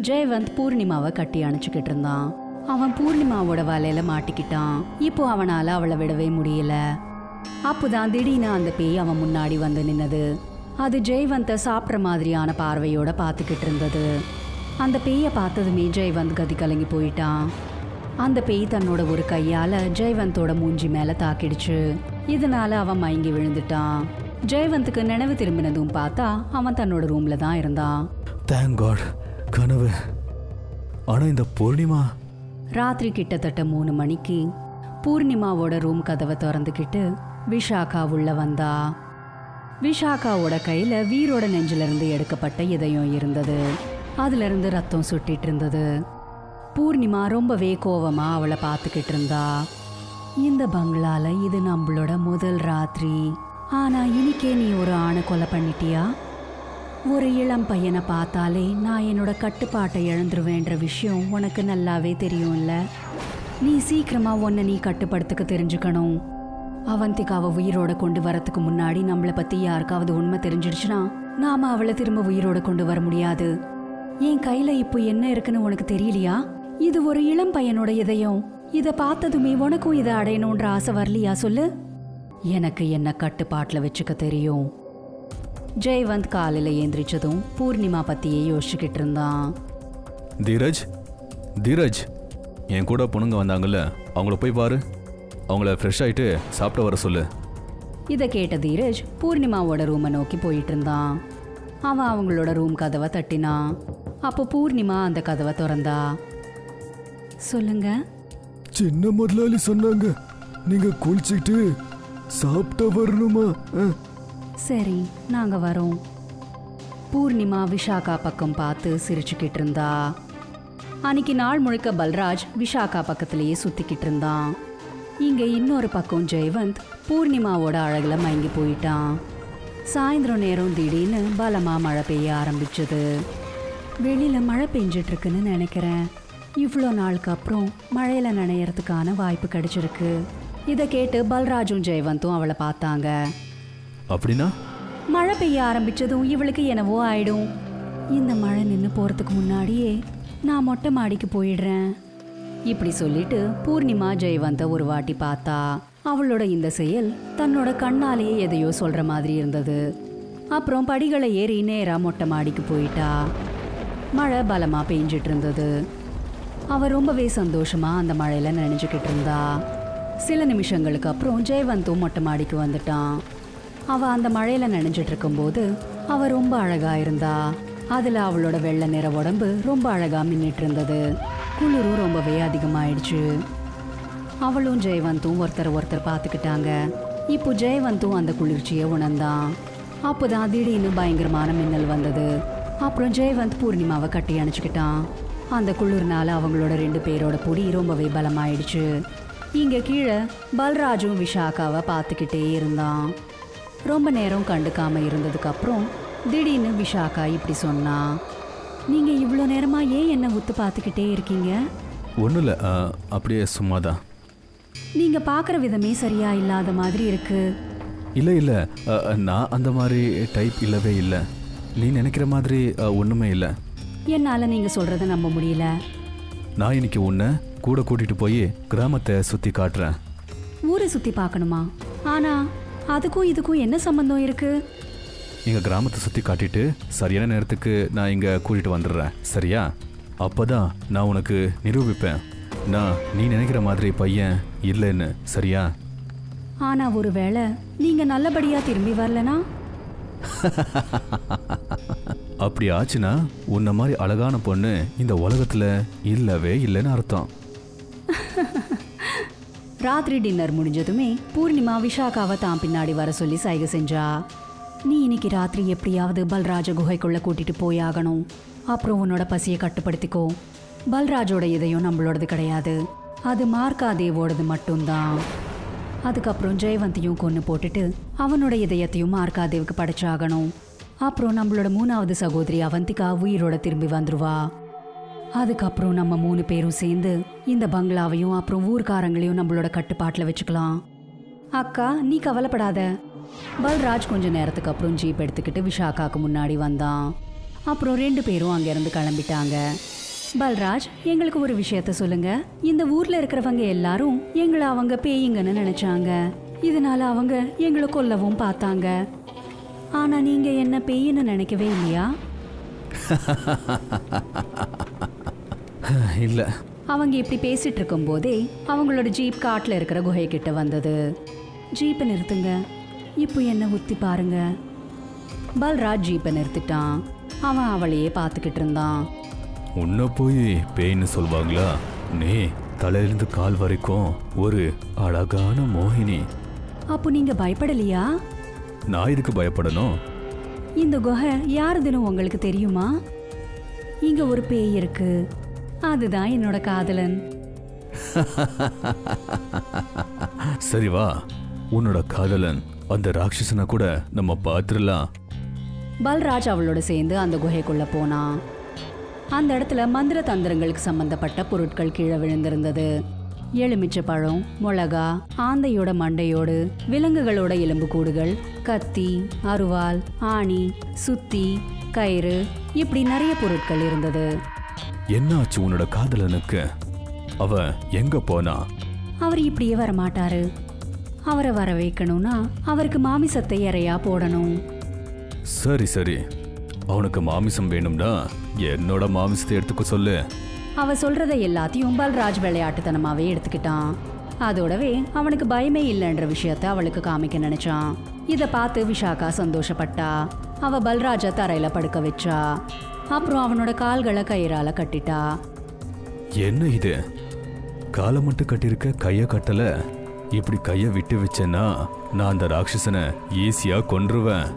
ஜெயவந்த் பூர்ணிமாவை கட்டி அணைச்சுக்கிட்டு இருந்தான் அவன் பூர்ணிமாவோட வலையில மாட்டிக்கிட்டான் இப்போ அவனால அவளை விடவே முடியல அப்போதான் திடீர்னு அந்த பேய் அவன் முன்னாடி வந்து நின்னது அது ஜெயவந்த சாப்பிட்ற மாதிரியான பார்வையோட பார்த்துக்கிட்டு இருந்தது அந்த பேயை பார்த்ததுமே ஜெயவந்த் கதி கலங்கி போயிட்டான் அந்த பேய் தன்னோட ஒரு கையால ஜெயவந்தோட மூஞ்சி மேல தாக்கிடுச்சு இதனால அவன் மயங்கி விழுந்துட்டான் ஜெயவந்துக்கு நினைவு திரும்பினதும் பார்த்தா அவன் தன்னோட ரூம்ல தான் இருந்தான் தேங்க் காட் கனவு ஆனா இந்த பூர்ணிமா ராத்திரி கிட்டத்தட்ட மூணு மணிக்கு பூர்ணிமாவோட ரூம் கதவை திறந்துக்கிட்டு விஷாக்கா உள்ள வந்தா விஷாக்காவோட கையில வீரோட நெஞ்சில இருந்து எடுக்கப்பட்ட இதயம் இருந்தது அதுல இருந்து ரத்தம் சுட்டிட்டு இருந்தது பூர்ணிமா ரொம்பவே கோவமா அவளை பார்த்துக்கிட்டு இருந்தா இந்த பங்களால இது நம்மளோட முதல் ராத்திரி ஆனா இன்னைக்கே நீ ஒரு ஆணை கொலை பண்ணிட்டியா ஒரு இளம் பையனை பார்த்தாலே நான் என்னோட கட்டுப்பாட்டை இழந்துருவேன்ற விஷயம் உனக்கு நல்லாவே தெரியும்ல நீ சீக்கிரமா உன்னை நீ கட்டுப்படுத்துக்க தெரிஞ்சுக்கணும் அவந்திகாவை உயிரோட கொண்டு வரதுக்கு முன்னாடி நம்மளை பத்தி யாருக்காவது உண்மை தெரிஞ்சிடுச்சுன்னா நாம அவளை திரும்ப உயிரோட கொண்டு வர முடியாது என் கையில இப்போ என்ன இருக்குன்னு உனக்கு தெரியலையா இது ஒரு இளம் பையனோட இதயம் இத பார்த்ததுமே உனக்கும் இதை அடையணுன்ற ஆசை வரலையா சொல்லு எனக்கு என்ன கட்டுப்பாட்டுல வச்சுக்க தெரியும் ஜெயவந்த் காலையில ஏந்திரிச்சதும் பூர்ணிமா பத்தியே யோசிச்சுக்கிட்டு இருந்தான் தீரஜ் தீரஜ் என் கூட பொண்ணுங்க வந்தாங்கல்ல அவங்கள போய் பாரு அவங்கள ஃப்ரெஷ் ஆயிட்டு சாப்பிட வர சொல்லு இதை கேட்ட தீரஜ் பூர்ணிமாவோட ரூமை நோக்கி போயிட்டு இருந்தான் அவன் அவங்களோட ரூம் கதவை தட்டினான் அப்போ பூர்ணிமா அந்த கதவை திறந்தா சொல்லுங்க சின்ன முதலாளி சொன்னாங்க நீங்க குளிச்சுட்டு சாப்பிட்ட வரணுமா அஹ். சரி நாங்க வரோம் பூர்ணிமா விஷாக்கா பக்கம் பார்த்து சிரிச்சுக்கிட்டு இருந்தா அன்னைக்கு நாள் முழுக்க பல்ராஜ் விஷாக்கா பக்கத்திலேயே சுத்திக்கிட்டு இருந்தான் இங்க இன்னொரு பக்கம் ஜெயவந்த் பூர்ணிமாவோட அழகுல மயங்கி போயிட்டான் சாயந்தரம் நேரம் திடீர்னு பலமா மழை பெய்ய ஆரம்பிச்சது வெளியில மழை பெஞ்சிட்டு இருக்குன்னு நினைக்கிறேன் இவ்வளோ நாளுக்கு அப்புறம் மழையில நனையறதுக்கான வாய்ப்பு கிடைச்சிருக்கு இதை கேட்டு பல்ராஜும் ஜெயவந்தும் அவளை பார்த்தாங்க அப்படின்னா மழை பெய்ய ஆரம்பிச்சதும் இவளுக்கு என்னவோ ஆயிடும் இந்த மழை நின்று போறதுக்கு முன்னாடியே நான் மொட்டை மாடிக்கு போயிடுறேன் இப்படி சொல்லிட்டு பூர்ணிமா ஜெயவந்த ஒரு வாட்டி பார்த்தா அவளோட இந்த செயல் தன்னோட கண்ணாலேயே எதையோ சொல்ற மாதிரி இருந்தது அப்புறம் படிகளை ஏறி நேரா மொட்டை மாடிக்கு போயிட்டா மழை பலமா பெஞ்சிட்டு இருந்தது அவ ரொம்பவே சந்தோஷமா அந்த மழையில நினைஞ்சுக்கிட்டு இருந்தா சில நிமிஷங்களுக்கு அப்புறம் ஜெயவந்தும் மொட்டை மாடிக்கு வந்துட்டான் அவ அந்த மழையில நனைஞ்சிட்டு இருக்கும்போது அவ ரொம்ப அழகா இருந்தா அதுல அவளோட வெள்ளை நிற உடம்பு ரொம்ப அழகா மின்னிட்டு இருந்தது குளிரும் ரொம்பவே அதிகமாயிடுச்சு அவளும் ஜெயவந்தும் ஒருத்தர் ஒருத்தர் பார்த்துக்கிட்டாங்க இப்போ ஜெயவந்தும் அந்த குளிர்ச்சியை உணர்ந்தான் அப்போதான் திடீர்னு பயங்கரமான மின்னல் வந்தது அப்புறம் ஜெயவந்த் பூர்ணிமாவை கட்டி அணைச்சுக்கிட்டான் அந்த குளிர்னால அவங்களோட ரெண்டு பேரோட பொடி ரொம்பவே பலமாயிடுச்சு இங்க கீழே பல்ராஜும் விஷாக்காவை பார்த்துக்கிட்டே இருந்தான் ரொம்ப நேரம் கண்டுக்காம இருந்ததுக்கு அப்புறம் திடீர்னு விஷாக்கா இப்படி சொன்னா நீங்க இவ்வளோ நேரமா ஏன் என்ன உத்து பார்த்துக்கிட்டே இருக்கீங்க ஒன்றும் இல்லை அப்படியே சும்மாதான் நீங்க பார்க்குற விதமே சரியா இல்லாத மாதிரி இருக்கு இல்லை இல்லை நான் அந்த மாதிரி டைப் இல்லவே இல்லை நீ நினைக்கிற மாதிரி அஹ், ஒண்ணுமே இல்லை என்னால நீங்க சொல்றத நம்ப முடியல நான் இன்னைக்கு உன்னை கூட கூட்டிட்டு போய் கிராமத்தை சுத்தி காட்டுறேன் ஊரை சுத்தி பார்க்கணுமா ஆனா அதுக்கும் இதுக்கும் என்ன சம்பந்தம் இருக்கு எங்க கிராமத்தை சுத்தி காட்டிட்டு சரியான நேரத்துக்கு நான் இங்க கூட்டிட்டு வந்துடுறேன் சரியா அப்பதான் நான் உனக்கு நிரூபிப்பேன் நான் நீ நினைக்கிற மாதிரி பையன் இல்லைன்னு சரியா ஆனா ஒருவேளை நீங்க நல்லபடியா திரும்பி வரலனா அப்படி ஆச்சுன்னா உன்ன மாதிரி அழகான பொண்ணு இந்த உலகத்துல இல்லவே இல்லைன்னு அர்த்தம் ராத்திரி டின்னர் முடிஞ்சதுமே பூர்ணிமா விஷாக்காவை தான் பின்னாடி வர சொல்லி சைகை செஞ்சா நீ இன்னைக்கு ராத்திரி எப்படியாவது பல்ராஜ குகைக்குள்ள கூட்டிட்டு போயாகணும் அப்புறம் உன்னோட பசியை கட்டுப்படுத்திக்கோ பல்ராஜோட இதயம் நம்மளோடது கிடையாது அது மார்க்காதேவோடது மட்டும்தான் அதுக்கப்புறம் ஜெயவந்தியும் கொன்று போட்டுட்டு அவனோட இதயத்தையும் மார்க்காதேவுக்கு படைச்சாகணும் அப்புறம் நம்மளோட மூணாவது சகோதரி அவந்திகா உயிரோட திரும்பி வந்துருவா அதுக்கப்புறம் நம்ம மூணு பேரும் சேர்ந்து இந்த பங்களாவையும் அப்புறம் ஊர்க்காரங்களையும் நம்மளோட கட்டுப்பாட்டில் வச்சுக்கலாம் அக்கா நீ கவலைப்படாத பல்ராஜ் கொஞ்ச நேரத்துக்கு அப்புறம் ஜீப் எடுத்துக்கிட்டு விஷாக்காக்கு முன்னாடி வந்தான் அப்புறம் ரெண்டு பேரும் அங்கேருந்து கிளம்பிட்டாங்க பல்ராஜ் எங்களுக்கு ஒரு விஷயத்த சொல்லுங்க இந்த ஊர்ல இருக்கிறவங்க எல்லாரும் எங்களை அவங்க பேய்ங்கன்னு நினைச்சாங்க இதனால அவங்க எங்களை கொல்லவும் பார்த்தாங்க ஆனா நீங்க என்ன பேயின்னு நினைக்கவே இல்லையா இல்லை அவங்க இப்படி பேசிட்டு இருக்கும்போதே அவங்களோட ஜீப் காட்டில் இருக்கிற குகை கிட்ட வந்தது ஜீப்பை நிறுத்துங்க இப்போ என்ன உத்தி பாருங்க பல்ராஜ் ஜீப்பை நிறுத்திட்டான் அவன் அவளையே பார்த்துக்கிட்டு இருந்தான் உன்னை போய் பேய்ன்னு சொல்வாங்களா நீ தலையிலிருந்து கால் வரைக்கும் ஒரு அழகான மோகினி அப்போ நீங்க பயப்படலையா நான் இதுக்கு பயப்படணும் இந்த குகை யாருதுன்னு உங்களுக்கு தெரியுமா இங்க ஒரு பேய் இருக்கு அதுதான் என்னோட காதலன் சரி வா உன்னோட காதலன் அந்த ராட்சசனை கூட நம்ம பார்த்துடலாம் பல்ராஜ் அவளோட சேர்ந்து அந்த குகைக்குள்ள போனான் அந்த இடத்துல மந்திர தந்திரங்களுக்கு சம்பந்தப்பட்ட பொருட்கள் கீழே விழுந்திருந்தது எலுமிச்சை பழம் மிளகா ஆந்தையோட மண்டையோடு விலங்குகளோட எலும்புக்கூடுகள் கத்தி அருவாள் ஆணி சுத்தி கயிறு இப்படி நிறைய பொருட்கள் இருந்தது என்னாச்சு உன்னோட காதலனுக்கு அவன் எங்க போனா அவர் இப்படியே வரமாட்டாரு அவரை வர வைக்கணும்னா அவருக்கு மாமிசத்தை இறையா போடணும் சரி சரி அவனுக்கு மாமிசம் வேணும்னா என்னோட மாமிசத்தை எடுத்துக்க சொல்லு அவ சொல்றத எல்லாத்தையும் பல்ராஜ் விளையாட்டுத்தனமாவே எடுத்துக்கிட்டான் அதோடவே அவனுக்கு பயமே இல்லைன்ற விஷயத்த அவளுக்கு காமிக்க நினைச்சான் இத பார்த்து விஷாக்கா சந்தோஷப்பட்டா அவ பல்ராஜ தரையில படுக்க வச்சா அப்புறம் அவனோட கால்களை கயிறால கட்டிட்டா என்ன இது காலை மட்டும் கட்டியிருக்க கைய கட்டல இப்படி கைய விட்டு வச்சேன்னா நான் அந்த ராட்சசனை ஈஸியா கொன்றுவேன்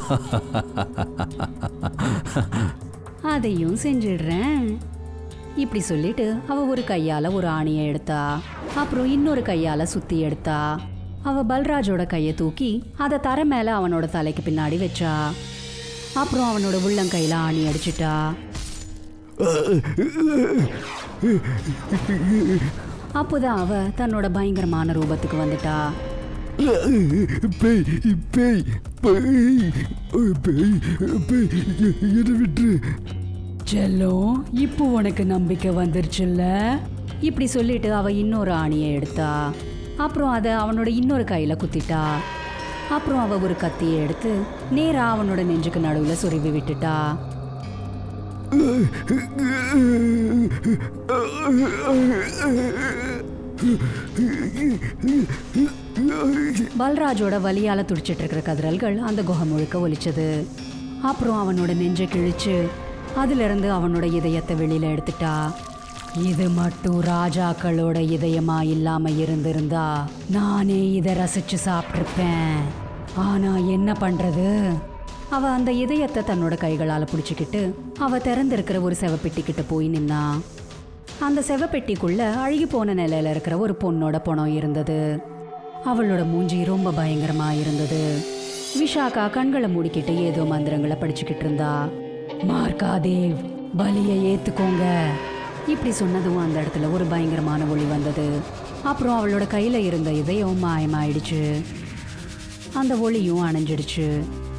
அதையும் செஞ்சிடுறேன் இப்படி சொல்லிட்டு அவ ஒரு கையால ஒரு ஆணியை எடுத்தா அப்புறம் இன்னொரு கையால சுத்தி எடுத்தா அவ பல்ராஜோட கையை தூக்கி அதை தர மேல அவனோட தலைக்கு பின்னாடி வச்சா அப்புறம் அவனோட உள்ளங்கையில ஆணி அடிச்சிட்டா அப்போதான் அவ தன்னோட பயங்கரமான ரூபத்துக்கு வந்துட்டா பேய் பேய் பேய் பேய் பேய் எ- என்னை விட்டுரு செல்லம் இப்போ உனக்கு நம்பிக்கை வந்துருச்சுல்ல இப்படி சொல்லிட்டு அவ இன்னொரு ஆணியை எடுத்தா அப்புறம் அதை அவனோட இன்னொரு கையில குத்திட்டா அப்புறம் அவ ஒரு கத்தியை எடுத்து நேரா அவனோட நெஞ்சுக்கு நடுவுல சொருவி விட்டுட்டா பல்ராஜோட வலியால துடிச்சிட்டு இருக்கிற கதிரல்கள் அந்த குகை முழுக்க ஒலிச்சது அப்புறம் அவனோட நெஞ்சை கிழிச்சு அதுல இருந்து அவனோட இதயத்தை வெளியில எடுத்துட்டா இது மட்டும் ராஜாக்களோட இதயமா இல்லாம இருந்திருந்தா நானே இதை ரசிச்சு சாப்பிட்டிருப்பேன் ஆனா என்ன பண்றது அவ அந்த இதயத்தை தன்னோட கைகளால பிடிச்சிக்கிட்டு அவ திறந்திருக்கிற ஒரு செவப்பெட்டி கிட்ட போய் நின்னா அந்த செவப்பெட்டிக்குள்ள அழுகி போன நிலையில இருக்கிற ஒரு பொண்ணோட பணம் இருந்தது அவளோட மூஞ்சி ரொம்ப பயங்கரமா இருந்தது விஷாக்கா கண்களை மூடிக்கிட்டு ஏதோ மந்திரங்களை படிச்சுக்கிட்டு இருந்தா மார்காதேவ் பலியை ஏத்துக்கோங்க இப்படி சொன்னதும் அந்த இடத்துல ஒரு பயங்கரமான ஒளி வந்தது அப்புறம் அவளோட கையில இருந்த இதயம் மாயமாயிடுச்சு அந்த ஒளியும் அணைஞ்சிடுச்சு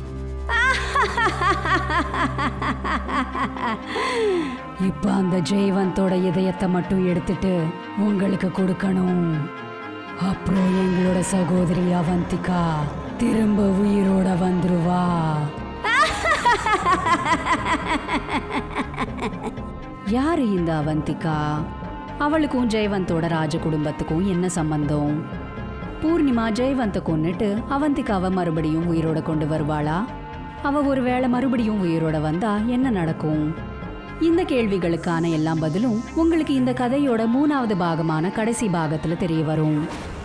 இப்ப அந்த ஜெயவந்தோட இதயத்தை மட்டும் எடுத்துட்டு உங்களுக்கு கொடுக்கணும் அப்புறம் எங்களோட சகோதரி அவந்திகா திரும்ப உயிரோட வந்துருவா யாரு இந்த அவந்திகா அவளுக்கும் ஜெயவந்தோட ராஜ குடும்பத்துக்கும் என்ன சம்பந்தம் பூர்ணிமா ஜெயவந்த கொன்னுட்டு அவந்திகாவை மறுபடியும் உயிரோட கொண்டு வருவாளா அவ ஒருவேளை மறுபடியும் உயிரோட வந்தா என்ன நடக்கும் இந்த கேள்விகளுக்கான எல்லா பதிலும் உங்களுக்கு இந்த கதையோட மூணாவது பாகமான கடைசி பாகத்துல தெரிய வரும்